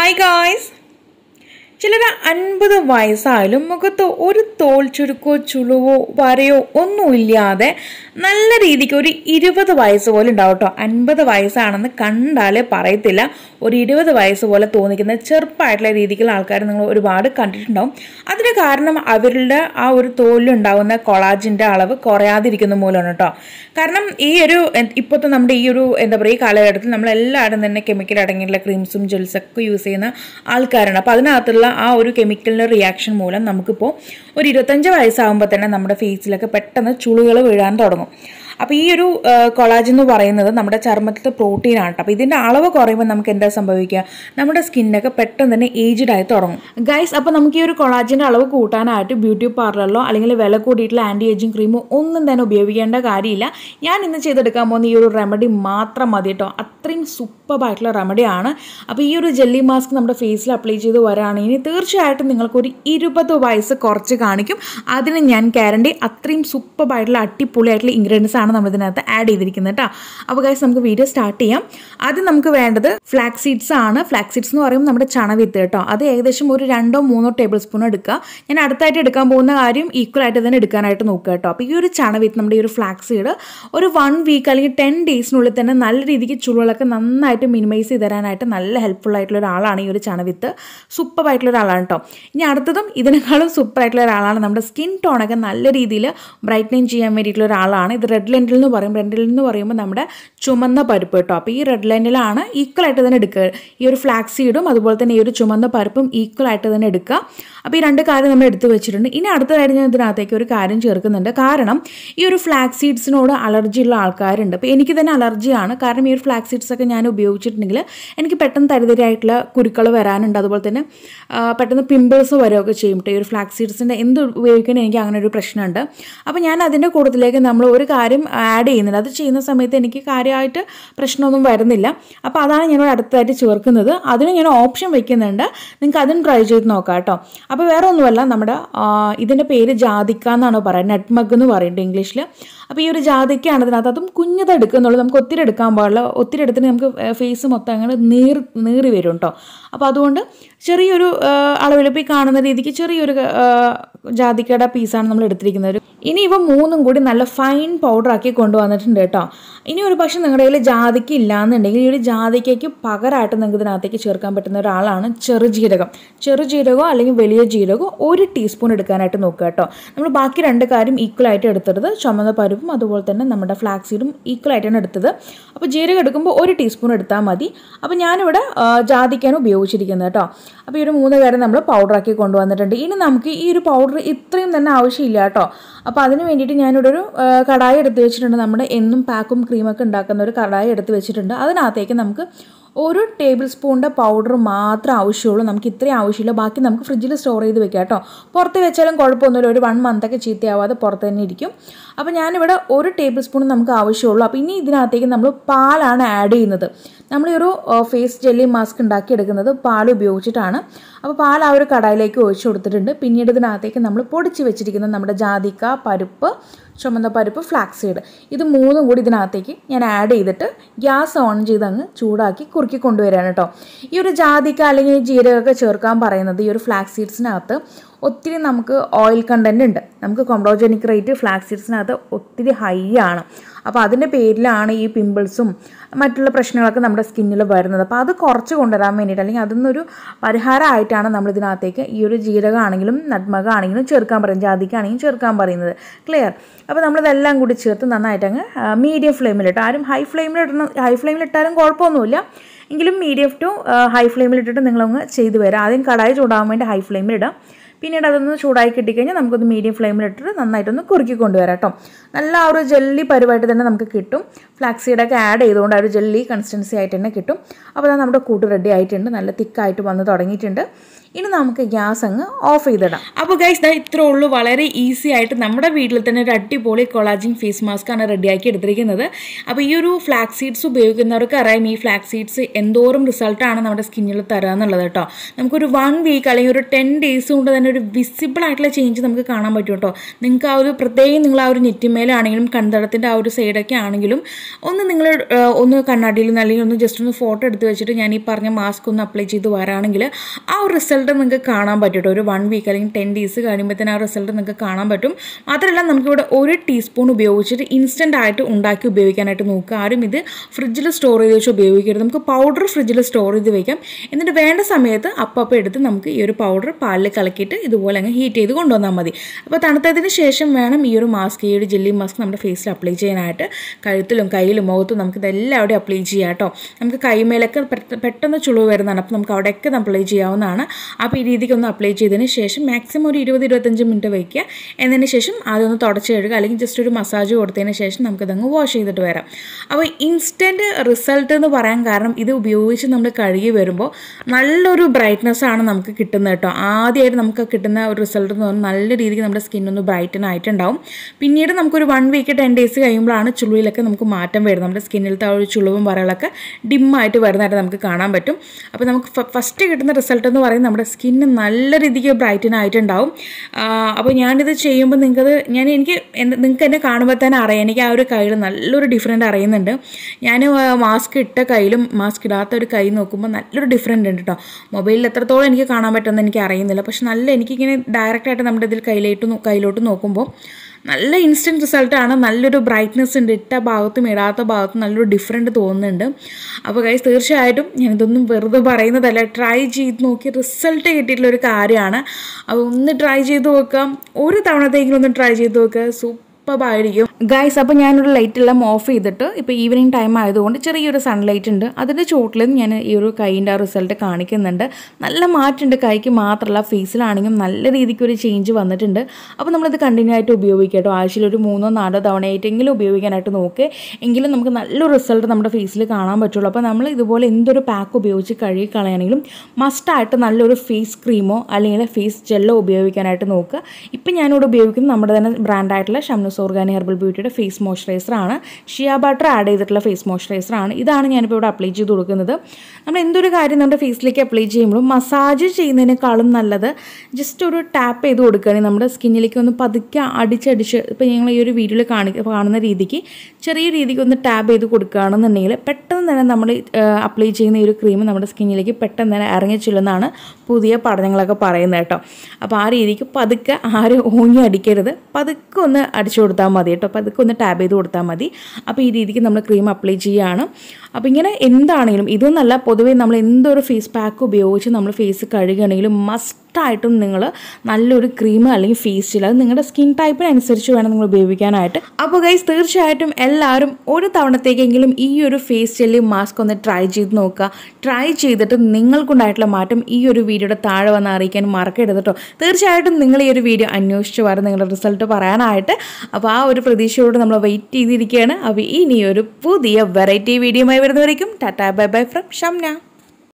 hi guys ചിലർ അൻപത് വയസ്സായാലും മുഖത്ത് ഒരു തോൽ ചുരുക്കോ ചുളുവോ വരയോ ഒന്നുമില്ലാതെ നല്ല രീതിക്ക് ഒരു ഇരുപത് വയസ്സ് പോലെ ഉണ്ടാവും കേട്ടോ അൻപത് വയസ്സാണെന്ന് കണ്ടാലേ പറയത്തില്ല ഒരു ഇരുപത് വയസ്സ് പോലെ തോന്നിക്കുന്ന ചെറുപ്പമായിട്ടുള്ള രീതിക്കുള്ള ആൾക്കാർ നിങ്ങൾ ഒരുപാട് കണ്ടിട്ടുണ്ടാവും അതിന് കാരണം അവരുടെ ആ ഒരു തോലിലുണ്ടാകുന്ന കൊളാജിൻ്റെ അളവ് കുറയാതിരിക്കുന്ന മൂലമാണ് കേട്ടോ കാരണം ഈ ഒരു ഇപ്പോഴത്തെ നമ്മുടെ ഈ ഒരു എന്താ പറയുക ഈ കാലഘട്ടത്തിൽ നമ്മൾ എല്ലാവരും തന്നെ കെമിക്കൽ അടങ്ങിയിട്ടുള്ള ക്രീംസും ജെൽസൊക്കെ യൂസ് ചെയ്യുന്ന ആൾക്കാരാണ് അപ്പോൾ അതിനകത്തുള്ള ആ ഒരു കെമിക്കലിൻ്റെ റിയാക്ഷൻ മൂലം നമുക്കിപ്പോൾ ഒരു ഇരുപത്തഞ്ച് വയസ്സാകുമ്പോൾ തന്നെ നമ്മുടെ ഫേസിലൊക്കെ പെട്ടെന്ന് ചുളുകൾ വീഴാൻ തുടങ്ങും അപ്പോൾ ഈ ഒരു കൊളാജ് എന്ന് പറയുന്നത് നമ്മുടെ ചർമ്മത്തിലെ പ്രോട്ടീൻ ആണ് അപ്പോൾ ഇതിൻ്റെ അളവ് കുറയുമ്പോൾ നമുക്ക് എന്താ സംഭവിക്കുക നമ്മുടെ സ്കിന്നൊക്കെ പെട്ടെന്ന് തന്നെ ഏജ്ഡ് ആയി തുടങ്ങും ഗൈസ് അപ്പോൾ നമുക്ക് ഈ ഒരു കൊളാജിൻ്റെ അളവ് കൂട്ടാനായിട്ട് ബ്യൂട്ടി പാർലറിലോ അല്ലെങ്കിൽ വില കൂടിയിട്ടുള്ള ആൻറ്റി ഏജിങ് ക്രീമോ ഒന്നും തന്നെ ഉപയോഗിക്കേണ്ട കാര്യമില്ല ഞാൻ ഇന്ന് ചെയ്തെടുക്കാൻ പോകുന്ന ഈ ഒരു റെമഡി മാത്രം മതി കേട്ടോ അത്രയും സൂപ്പറായിട്ടുള്ള റെമഡിയാണ് അപ്പോൾ ഈ ഒരു ജെല്ലി മാസ്ക് നമ്മുടെ ഫേസിൽ അപ്ലൈ ചെയ്ത് വരാണെങ്കിൽ തീർച്ചയായിട്ടും നിങ്ങൾക്കൊരു ഇരുപത് വയസ്സ് കുറച്ച് കാണിക്കും അതിന് ഞാൻ ഗ്യാരണ്ടി അത്രയും സൂപ്പറായിട്ടുള്ള അടിപൊളിയായിട്ടുള്ള ഇൻഗ്രീഡിയൻസ് ആണ് നമ്മൾ ഇതിനകത്ത് ആഡ് ചെയ്തിരിക്കുന്നത് കേട്ടോ അപ്പോൾ ഗൈസ് നമുക്ക് വീഡിയോ സ്റ്റാർട്ട് ചെയ്യാം ആദ്യം നമുക്ക് വേണ്ടത് ഫ്ലാക്സ് സീഡ്സ് ആണ് ഫ്ലാക്സ് സീഡ്സ് എന്ന് പറയുമ്പോൾ നമ്മുടെ ചണവിത്ത് കേട്ടോ അത് ഏകദേശം ഒരു രണ്ടോ മൂന്നോ ടേബിൾ സ്പൂൺ എടുക്കുക ഞാൻ അടുത്തായിട്ട് എടുക്കാൻ പോകുന്ന കാര്യം ഈക്വൽ ആയിട്ട് തന്നെ എടുക്കാനായിട്ട് നോക്കുക കേട്ടോ അപ്പോൾ ഈ ഒരു ചണവിത്ത് നമ്മുടെ ഈ ഒരു ഫ്ലാക്സ് സീഡ് ഒരു വൺ വീക്ക് അല്ലെങ്കിൽ ടെൻ ഡേയ്സിനുള്ളിൽ തന്നെ നല്ല രീതിക്ക് ചുളുകളൊക്കെ നന്നായിട്ട് മിനിമൈസ് ചെയ്ത് തരാനായിട്ട് നല്ല ഹെൽപ്ഫുൾ ആയിട്ടുള്ള ഒരാളാണ് ഈ ഒരു ചണവിത്ത് സൂപ്പർ ആയിട്ടുള്ള ഒരാളാണ് കേട്ടോ ഇനി അടുത്തതും ഇതിനേക്കാളും സൂപ്പർ ആയിട്ടുള്ള ഒരാളാണ് നമ്മുടെ സ്കിൻ ടോണൊക്കെ നല്ല രീതിയിൽ ബ്രൈറ്റനിങ് ചെയ്യാൻ വേണ്ടിയിട്ടുള്ള ഒരാളാണ് ഇത് റെഡ് ലെൻറ്റിൽ എന്ന് പറയും റെഡ് ലെൻറ്റിൽ എന്ന് പറയുമ്പോൾ നമ്മുടെ ചുമന്ന പരിപ്പ് കേട്ടോ അപ്പോൾ ഈ റെഡ് ലെൻറ്റിലാണ് ഈക്വൽ ആയിട്ട് തന്നെ എടുക്കുക ഈ ഒരു ഫ്ലാക്സ് സീഡും അതുപോലെ തന്നെ ഈ ഒരു ചുമന്ന പരിപ്പും ഈക്വൽ ആയിട്ട് തന്നെ എടുക്കുക അപ്പോൾ ഈ രണ്ട് കാര്യം നമ്മൾ എടുത്തു വെച്ചിട്ടുണ്ട് ഇനി അടുത്തതായിട്ട് ഞാൻ ഇതിനകത്തേക്ക് ഒരു കാര്യം ചേർക്കുന്നുണ്ട് കാരണം ഈ ഒരു ഫ്ലാക്സ് സീഡ്സിനോട് അലർജി ഉള്ള ആൾക്കാരുണ്ട് അപ്പോൾ എനിക്ക് തന്നെ അലർജിയാണ് കാരണം ഈ ഒരു ഫ്ലാക്സ് സീഡ്സ് ഒക്കെ ഞാൻ ഉപയോഗിച്ചിട്ടുണ്ടെങ്കിൽ എനിക്ക് പെട്ടെന്ന് തരിതരായിട്ടുള്ള കുരുക്കൾ വരാനുണ്ട് അതുപോലെ തന്നെ പെട്ടെന്ന് പിമ്പിൾസ് വരികയൊക്കെ ചെയ്യും കേട്ടോ ഈ ഒരു ഫ്ലാക്സ് സീഡ്സിൻ്റെ എന്ത് ഉപയോഗിക്കണം എനിക്ക് അങ്ങനെ ഒരു പ്രശ്നമുണ്ട് അപ്പോൾ ഞാൻ അതിൻ്റെ കൂട്ടത്തിലേക്ക് നമ്മൾ ഒരു കാര്യം ആഡ് ചെയ്യുന്നുണ്ട് അത് ചെയ്യുന്ന സമയത്ത് എനിക്ക് കാര്യമായിട്ട് പ്രശ്നമൊന്നും വരുന്നില്ല അപ്പോൾ അതാണ് ഞാനിവിടെ അടുത്തതായിട്ട് ചേർക്കുന്നത് അതിന് ഞാൻ ഓപ്ഷൻ വെക്കുന്നുണ്ട് നിങ്ങൾക്ക് അതും ട്രൈ ചെയ്ത് നോക്കാം കേട്ടോ അപ്പോൾ വേറെ ഒന്നുമല്ല നമ്മുടെ ഇതിൻ്റെ പേര് ജാതിക്ക എന്നാണ് പറയുന്നത് നെറ്റ്മഗ് എന്ന് പറയുന്നത് ഇംഗ്ലീഷിൽ അപ്പോൾ ഈ ഒരു ജാതിക്കയാണ് ഇതിനകത്ത് അതും കുഞ്ഞത് എടുക്കുന്നുള്ളൂ നമുക്ക് ഒത്തിരി എടുക്കാൻ പാടില്ല ഒത്തിരി എടുത്തിട്ട് നമുക്ക് ഫേസ് മൊത്തം അങ്ങനെ നീർ നീറി വരും കേട്ടോ അപ്പോൾ അതുകൊണ്ട് ചെറിയൊരു അളവിൽ ഇപ്പോൾ ഈ കാണുന്ന രീതിക്ക് ചെറിയൊരു ജാതിക്കയുടെ പീസാണ് നമ്മൾ എടുത്തിരിക്കുന്നത് ഇനി ഇവ മൂന്നും കൂടി നല്ല ഫൈൻ പൗഡറാക്കി കൊണ്ടുവന്നിട്ടുണ്ട് കേട്ടോ ഇനി ഒരു പക്ഷേ നിങ്ങളുടെ കയ്യിൽ ജാതിക്ക ഇല്ലാന്നുണ്ടെങ്കിൽ ഈ ഒരു ജാതിക്കയ്ക്ക് പകരമായിട്ട് നിങ്ങൾക്ക് ഇതിനകത്തേക്ക് ചേർക്കാൻ പറ്റുന്ന ഒരാളാണ് ചെറുജീരകം ചെറുജീരകമോ അല്ലെങ്കിൽ വലിയ ജീരകമോ ഒരു ടീസ്പൂൺ എടുക്കാനായിട്ട് നോക്കുക കേട്ടോ നമ്മൾ ബാക്കി രണ്ട് കാര്യം ഈക്വൽ ആയിട്ട് എടുത്തത് ചുമന്ന പരിപ്പും അതുപോലെ തന്നെ നമ്മുടെ ഫ്ലാക്സ് സീഡും ഈക്വൽ ആയിട്ടാണ് എടുത്തത് അപ്പോൾ ജീരകം എടുക്കുമ്പോൾ ഒരു ടീസ്പൂൺ എടുത്താൽ മതി അപ്പോൾ ഞാനിവിടെ ജാതിക്കാണ് ഉപയോഗിച്ചിരിക്കുന്നത് കേട്ടോ അപ്പോൾ ഈ ഒരു മൂന്ന് കാര്യം നമ്മൾ പൗഡറാക്കി കൊണ്ടുവന്നിട്ടുണ്ട് ഇനി നമുക്ക് ഈ ഒരു പൗഡർ ഇത്രയും തന്നെ ആവശ്യമില്ല കേട്ടോ അപ്പോൾ അതിന് വേണ്ടിയിട്ട് ഞാനിവിടെ ഒരു കടായി എടുത്ത് വെച്ചിട്ടുണ്ട് നമ്മുടെ എന്നും പാക്കും ക്രീമൊക്കെ ഉണ്ടാക്കുന്ന ഒരു കടായി എടുത്ത് വെച്ചിട്ടുണ്ട് അതിനകത്തേക്ക് നമുക്ക് ഒരു ടേബിൾ സ്പൂണിൻ്റെ പൗഡർ മാത്രം ആവശ്യമുള്ളൂ നമുക്ക് ഇത്രയും ആവശ്യമില്ല ബാക്കി നമുക്ക് ഫ്രിഡ്ജിൽ സ്റ്റോർ ചെയ്ത് വെക്കാം കേട്ടോ പുറത്ത് വെച്ചാലും കുഴപ്പമൊന്നുമില്ല ഒരു വൺ മന്തൊക്കെ ചീത്തയാവാതെ പുറത്ത് തന്നെ ഇരിക്കും അപ്പോൾ ഞാനിവിടെ ഒരു ടേബിൾ സ്പൂൺ നമുക്ക് ആവശ്യമുള്ളൂ അപ്പോൾ ഇനി ഇതിനകത്തേക്ക് നമ്മൾ പാലാണ് ആഡ് ചെയ്യുന്നത് നമ്മൾ ഈ ഒരു ഫേസ് ജെല്ലി മാസ്ക് ഉണ്ടാക്കിയെടുക്കുന്നത് പാൽ ഉപയോഗിച്ചിട്ടാണ് അപ്പോൾ പാൽ ആ ഒരു കടായിലേക്ക് ഒഴിച്ചു കൊടുത്തിട്ടുണ്ട് പിന്നീട് ഇതിനകത്തേക്ക് നമ്മൾ പൊടിച്ച് വെച്ചിരിക്കുന്ന നമ്മുടെ ജാതിക്ക പരിപ്പ് ചുമന്ന പരിപ്പ് ഫ്ലാക്സ് സീഡ് ഇത് മൂന്നും കൂടി ഇതിനകത്തേക്ക് ഞാൻ ആഡ് ചെയ്തിട്ട് ഗ്യാസ് ഓൺ ചെയ്ത് അങ്ങ് ചൂടാക്കി കുറുക്കി കൊണ്ടുവരാണ് കേട്ടോ ഈ ഒരു ജാതിക്ക അല്ലെങ്കിൽ ജീരകമൊക്കെ ചേർക്കാൻ പറയുന്നത് ഈ ഒരു ഫ്ലാക്സ് സീഡ്സിനകത്ത് ഒത്തിരി നമുക്ക് ഓയിൽ കണ്ടൻറ് ഉണ്ട് നമുക്ക് കൊംബ്രോജനിക് റേറ്റ് ഫ്ലാക്സ് സീഡ്സിനകത്ത് ഒത്തിരി ഹൈ ആണ് അപ്പോൾ അതിൻ്റെ പേരിലാണ് ഈ പിമ്പിൾസും മറ്റുള്ള പ്രശ്നങ്ങളൊക്കെ നമ്മുടെ സ്കിന്നിൽ വരുന്നത് അപ്പോൾ അത് കുറച്ച് കൊണ്ടുവരാൻ വേണ്ടിയിട്ട് അല്ലെങ്കിൽ അതിന്നൊരു പരിഹാരമായിട്ടാണ് നമ്മൾ ഇതിനകത്തേക്ക് ഈ ഒരു ജീരകമാണെങ്കിലും നട്മക ആണെങ്കിലും ചേർക്കാൻ പറയും ജാതിക്കാണെങ്കിലും ചേർക്കാൻ പറയുന്നത് ക്ലിയർ അപ്പോൾ നമ്മളിതെല്ലാം കൂടി ചേർത്ത് നന്നായിട്ട് അങ്ങ് മീഡിയം ഫ്ലെയിമിലിട്ട് ആരും ഹൈ ഫ്ലെയിമിലിടണം ഹൈ ഫ്ലെയിമിലിട്ടാലും കുഴപ്പമൊന്നുമില്ല എങ്കിലും മീഡിയം ടു ഹൈ ഫ്ലെയിമിലിട്ടിട്ട് നിങ്ങളങ്ങ് ചെയ്തു വരാം ആദ്യം കടായി ചൂടാകാൻ വേണ്ടി ഹൈ ഫ്ലെയിമിലിടാം പിന്നീട് അതൊന്ന് ചൂടായി കിട്ടിക്കഴിഞ്ഞാൽ നമുക്കൊന്ന് മീഡിയം ഫ്ലെയിമിലിട്ടിട്ട് നന്നായിട്ടൊന്ന് കുറുക്കി കൊണ്ടുവരാം കേട്ടോ നല്ല ആ ഒരു ജെല്ലി പരുവായിട്ട് തന്നെ നമുക്ക് കിട്ടും ഫ്ലാക്സ് സീഡൊക്കെ ആഡ് ചെയ്തുകൊണ്ട് ആ ഒരു ജെല്ലി കൺസിസ്റ്റൻസി ആയിട്ട് തന്നെ കിട്ടും അപ്പോൾ അത് നമ്മുടെ കൂട്ട് റെഡി ആയിട്ടുണ്ട് നല്ല തിക്കായിട്ട് വന്ന് തുടങ്ങിയിട്ടുണ്ട് ഇനി നമുക്ക് ഗ്യാസ് അങ്ങ് ഓഫ് ചെയ്തിടാം അപ്പോൾ ഗൈസ് ദാ ഇത്രേ ഉള്ളൂ വളരെ ഈസി ആയിട്ട് നമ്മുടെ വീട്ടിൽ തന്നെ ഒരു അടിപൊളി കൊളാജിൻ ഫേസ് മാസ്ക് ആണ് റെഡിയാക്കി എടുത്തിരിക്കുന്നത് അപ്പോൾ ഈ ഒരു ഫ്ലാക്സ് സീഡ്സ് ഉപയോഗിക്കുന്നവർക്ക് അറിയാം ഈ ഫ്ലാക്സ് സീഡ്സ് എന്തോരം റിസൾട്ടാണ് നമ്മുടെ സ്കിന്നിൽ തരാന്നുള്ളത് കേട്ടോ നമുക്കൊരു വൺ വീക്ക് അല്ലെങ്കിൽ ഒരു ടെൻ ഡേയ്സ് കൊണ്ട് തന്നെ ഒരു വിസിബിൾ ആയിട്ടുള്ള ചേഞ്ച് നമുക്ക് കാണാൻ പറ്റും കേട്ടോ നിങ്ങൾക്ക് ആ ഒരു പ്രത്യേകം നിങ്ങൾ ആ ഒരു നെറ്റിമേലാണെങ്കിലും കൺതടത്തിൻ്റെ ആ ഒരു സൈഡൊക്കെ ആണെങ്കിലും ഒന്ന് നിങ്ങൾ ഒന്ന് കണ്ണാടിയിൽ നിന്ന് അല്ലെങ്കിൽ ഒന്ന് ജസ്റ്റ് ഒന്ന് ഫോട്ടോ എടുത്ത് വെച്ചിട്ട് ഞാൻ ഈ പറഞ്ഞ മാസ്ക് ഒന്ന് അപ്ലൈ ചെയ്ത് വരാണെങ്കിൽ ആ ഒരു റിസൾട്ട് നിങ്ങൾക്ക് കാണാൻ പറ്റും കേട്ടോ ഒരു വൺ വീക്ക് അല്ലെങ്കിൽ ടെൻ ഡേയ്സ് കഴിയുമ്പോഴത്തേന് ആ റിസൾട്ട് നിങ്ങൾക്ക് കാണാൻ പറ്റും മാത്രമല്ല നമുക്കിവിടെ ഒരു ടീസ്പൂൺ ഉപയോഗിച്ചിട്ട് ഇൻസ്റ്റൻ്റ് ആയിട്ട് ഉണ്ടാക്കി ഉപയോഗിക്കാനായിട്ട് നോക്കുക ആരും ഇത് ഫ്രിഡ്ജിൽ സ്റ്റോർ ചെയ്ത് വെച്ച് ഉപയോഗിക്കരുത് നമുക്ക് പൗഡർ ഫ്രിഡ്ജിൽ സ്റ്റോർ ചെയ്ത് വെക്കാം എന്നിട്ട് വേണ്ട സമയത്ത് അപ്പം എടുത്ത് നമുക്ക് ഈ ഒരു പൗഡർ പാലിൽ കലക്കിയിട്ട് ഇതുപോലെ അങ്ങ് ഹീറ്റ് ചെയ്ത് കൊണ്ടുവന്നാൽ മതി അപ്പോൾ തണുത്തതിന് ശേഷം വേണം ഈ ഒരു മാസ്ക് ഈ ഒരു ജെല്ലി മാസ്ക് നമ്മുടെ ഫേസിൽ അപ്ലൈ ചെയ്യാനായിട്ട് കഴുത്തിലും കയ്യിലും മുഖത്തും നമുക്ക് ഇതെല്ലാം അവിടെ അപ്ലൈ ചെയ്യാം കേട്ടോ നമുക്ക് കൈമേലൊക്കെ പെട്ട- പെട്ടെന്ന് ചുളിവ് വരുന്നതാണ് അപ്പോൾ നമുക്ക് അവിടെയൊക്കെ അപ്ലൈ ചെയ്യാവുന്നതാണ് അപ്പോൾ ഈ രീതിക്ക് ഒന്ന് അപ്ലൈ ചെയ്തതിന് ശേഷം മാക്സിമം ഒരു ഇരുപത് ഇരുപത്തഞ്ച് മിനിറ്റ് വയ്ക്കുക എന്നതിന് ശേഷം അതൊന്ന് തുടച്ച് കഴുകുക അല്ലെങ്കിൽ ജസ്റ്റ് ഒരു മസാജ് കൊടുത്തതിന് ശേഷം നമുക്കതങ്ങ് വാഷ് ചെയ്തിട്ട് വരാം അപ്പോൾ ഇൻസ്റ്റൻറ്റ് റിസൾട്ട് എന്ന് പറയാൻ കാരണം ഇത് ഉപയോഗിച്ച് നമ്മൾ കഴുകി വരുമ്പോൾ നല്ലൊരു ബ്രൈറ്റ്നസ് ആണ് നമുക്ക് കിട്ടുന്നത് കേട്ടോ ആദ്യമായിട്ട് നമുക്ക് കിട്ടുന്ന ഒരു റിസൾട്ട് എന്ന് പറഞ്ഞാൽ നല്ല രീതിക്ക് നമ്മുടെ സ്കിൻ ഒന്ന് ബ്രൈറ്റൻ ആയിട്ടുണ്ടാവും പിന്നീട് നമുക്കൊരു വൺ വീക്ക് ടെൻ ഡേയ്സ് കഴിയുമ്പോഴാണ് ചുളിവിലൊക്കെ നമുക്ക് മാറ്റം വരുന്നത് നമ്മുടെ സ്കിന്നിലത്തെ ആ ഒരു ചുളിവും വരകളൊക്കെ ഡിമ്മായിട്ട് വരുന്നതായിട്ട് നമുക്ക് കാണാൻ പറ്റും അപ്പോൾ നമുക്ക് ഫസ്റ്റ് കിട്ടുന്ന റിസൾട്ട് എന്ന് പറയുന്നത് നമ്മുടെ സ്കിന്ന് നല്ല രീതിക്ക് ബ്രൈറ്റൻ ആയിട്ടുണ്ടാവും ആ, അപ്പോൾ ഞാനിത് ചെയ്യുമ്പോൾ നിങ്ങൾക്കത് ഞാൻ എനിക്ക് എന്ത് നിങ്ങൾക്ക് എന്നെ കാണുമ്പോൾ തന്നെ അറിയാം എനിക്ക് ആ ഒരു കയ്യിൽ നല്ലൊരു ഡിഫറൻറ്റ് അറിയുന്നുണ്ട് ഞാൻ മാസ്ക് ഇട്ട കയ്യിലും മാസ്ക് ഇടാത്ത ഒരു കൈ നോക്കുമ്പോൾ നല്ലൊരു ഡിഫറൻറ്റ് ഉണ്ട് കേട്ടോ മൊബൈലിൽ എത്രത്തോളം എനിക്ക് കാണാൻ പറ്റുമെന്ന് എനിക്ക് അറിയുന്നില്ല പക്ഷെ നല്ല എനിക്കിങ്ങനെ ഡയറക്റ്റായിട്ട് നമ്മുടെ ഇതിൽ കയ്യിലോട്ട് നോ- കയ്യിലോട്ട് നോക്കുമ്പോൾ നല്ല ഇൻസ്റ്റൻറ്റ് റിസൾട്ടാണ് നല്ലൊരു ബ്രൈറ്റ്നസ് ഉണ്ട് ഇട്ട ഭാഗത്തും ഇടാത്ത ഭാഗത്തും നല്ലൊരു ഡിഫറൻറ്റ് തോന്നുന്നുണ്ട് അപ്പോൾ ഗൈസ് തീർച്ചയായിട്ടും ഞാനിതൊന്നും വെറുതെ പറയുന്നതല്ല ട്രൈ ചെയ്ത് നോക്കി റിസൾട്ട് കിട്ടിയിട്ടുള്ള ഒരു കാര്യമാണ് അപ്പോൾ ഒന്ന് ട്രൈ ചെയ്ത് നോക്കാം ഒരു തവണത്തേക്കെങ്കിലും ഒന്ന് ട്രൈ ചെയ്ത് നോക്കുക സൂപ്പർ ആയിരിക്കും ഗൈസ് അപ്പോൾ ഞാനൊരു ലൈറ്റ് എല്ലാം ഓഫ് ചെയ്തിട്ട് ഇപ്പോൾ ഈവനിങ് ടൈം ആയതുകൊണ്ട് ചെറിയൊരു സൺലൈറ്റ് ഉണ്ട് അതിൻ്റെ ചുവട്ടിലും ഞാൻ ഈ ഒരു കൈയിൻ്റെ ആ റിസൾട്ട് കാണിക്കുന്നുണ്ട് നല്ല മാറ്റമുണ്ട് കൈക്ക് മാത്രമല്ല ഫേസിലാണെങ്കിലും നല്ല രീതിക്ക് ഒരു ചേഞ്ച് വന്നിട്ടുണ്ട് അപ്പോൾ നമ്മളിത് കണ്ടിന്യൂ ആയിട്ട് ഉപയോഗിക്കുക കേട്ടോ ആഴ്ചയിൽ ഒരു മൂന്നോ നാലോ തവണയായിട്ടെങ്കിലും ഉപയോഗിക്കാനായിട്ട് നോക്കുക എങ്കിലും നമുക്ക് നല്ലൊരു റിസൾട്ട് നമ്മുടെ ഫേസിൽ കാണാൻ പറ്റുള്ളൂ അപ്പോൾ നമ്മൾ ഇതുപോലെ എന്തൊരു പാക്ക് ഉപയോഗിച്ച് കഴുകി കളയാണെങ്കിലും മസ്റ്റായിട്ട് നല്ലൊരു ഫേസ് ക്രീമോ അല്ലെങ്കിൽ ഫേസ് ജെല്ലോ ഉപയോഗിക്കാനായിട്ട് നോക്കുക ഇപ്പം ഞാനിവിടെ ഉപയോഗിക്കുന്നത് നമ്മുടെ തന്നെ ബ്രാൻഡായിട്ടുള്ള ഷംനൂസ് ഓർഗാനി ഹെർബൽ ബ്യൂട്ടിയുടെ ഫേസ് മോയ്സ്ചറൈസർ ആണ് ഷിയ ബട്ടർ ആഡ് ചെയ്തിട്ടുള്ള ഫേസ് മോയ്സ്ചറൈസർ ആണ് ഇതാണ് ഞാനിപ്പോൾ ഇവിടെ അപ്ലൈ ചെയ്ത് കൊടുക്കുന്നത് നമ്മൾ എന്തൊരു കാര്യം നമ്മുടെ ഫേസിലേക്ക് അപ്ലൈ ചെയ്യുമ്പോഴും മസാജ് ചെയ്യുന്നതിനേക്കാളും നല്ലത് ജസ്റ്റ് ഒരു ടാപ്പ് ചെയ്ത് കൊടുക്കുകയാണെങ്കിൽ നമ്മുടെ സ്കിന്നിലേക്ക് ഒന്ന് പതുക്കെ അടിച്ചടിച്ച് ഇപ്പോൾ ഞങ്ങൾ ഈ ഒരു വീഡിയോയിൽ കാണി കാണുന്ന രീതിക്ക് ചെറിയ രീതിക്ക് ഒന്ന് ടാപ്പ് ചെയ്ത് കൊടുക്കുകയാണെന്നുണ്ടെങ്കിൽ പെട്ടെന്ന് തന്നെ നമ്മൾ അപ്ലൈ ചെയ്യുന്ന ഈ ഒരു ക്രീം നമ്മുടെ സ്കിന്നിലേക്ക് പെട്ടെന്ന് തന്നെ ഇറങ്ങി ചെല്ലുന്നതാണ് പുതിയ പഠനങ്ങളൊക്കെ പറയുന്നത് കേട്ടോ അപ്പോൾ ആ രീതിക്ക് പതുക്കെ ആരും ഓങ്ങി അടിക്കരുത് പതുക്കെ ഒന്ന് അടിച്ചു കൊടുത്താൽ മതി കേട്ടോ പതുക്കെ ഒന്ന് ടാപ്പ് ചെയ്ത് കൊടുത്താൽ മതി അപ്പോൾ ഈ രീതിക്ക് നമ്മൾ ക്രീം അപ്ലൈ ചെയ്യുകയാണ് അപ്പോൾ ഇങ്ങനെ എന്താണെങ്കിലും ഇതൊന്നല്ല പൊതുവേ നമ്മൾ എന്തൊരു ഫേസ് പാക്ക് ഉപയോഗിച്ച് നമ്മൾ ഫേസ് കഴുകുകയാണെങ്കിലും മസ്റ്റായിട്ടും നിങ്ങൾ നല്ലൊരു ക്രീം അല്ലെങ്കിൽ ഫേസ് ജെൽ അത് നിങ്ങളുടെ സ്കിൻ ടൈപ്പിനനുസരിച്ച് വേണം നിങ്ങൾ ഉപയോഗിക്കാനായിട്ട് അപ്പോൾ ഗൈസ് തീർച്ചയായിട്ടും എല്ലാവരും ഒരു തവണത്തേക്കെങ്കിലും ഈ ഒരു ഫേസ് ജെല്ലി മാസ്ക് ഒന്ന് ട്രൈ ചെയ്ത് നോക്കുക ട്രൈ ചെയ്തിട്ട് നിങ്ങൾക്കുണ്ടായിട്ടുള്ള മാറ്റം ഈ ഒരു വീഡിയോയുടെ താഴെ വന്ന് അറിയിക്കാൻ മറക്കരുത് കേട്ടോ തീർച്ചയായിട്ടും നിങ്ങൾ ഈ ഒരു വീഡിയോ അന്വേഷിച്ച് വരും നിങ്ങളുടെ റിസൾട്ട് പറയാനായിട്ട് അപ്പോൾ ആ ഒരു പ്രതീക്ഷയോട് നമ്മൾ വെയിറ്റ് ചെയ്തിരിക്കുകയാണ് അപ്പോൾ ഇനി ഒരു പുതിയ വെറൈറ്റി വീഡിയോയുമായി വരുന്നവരേക്കും tata bye bye from Shamna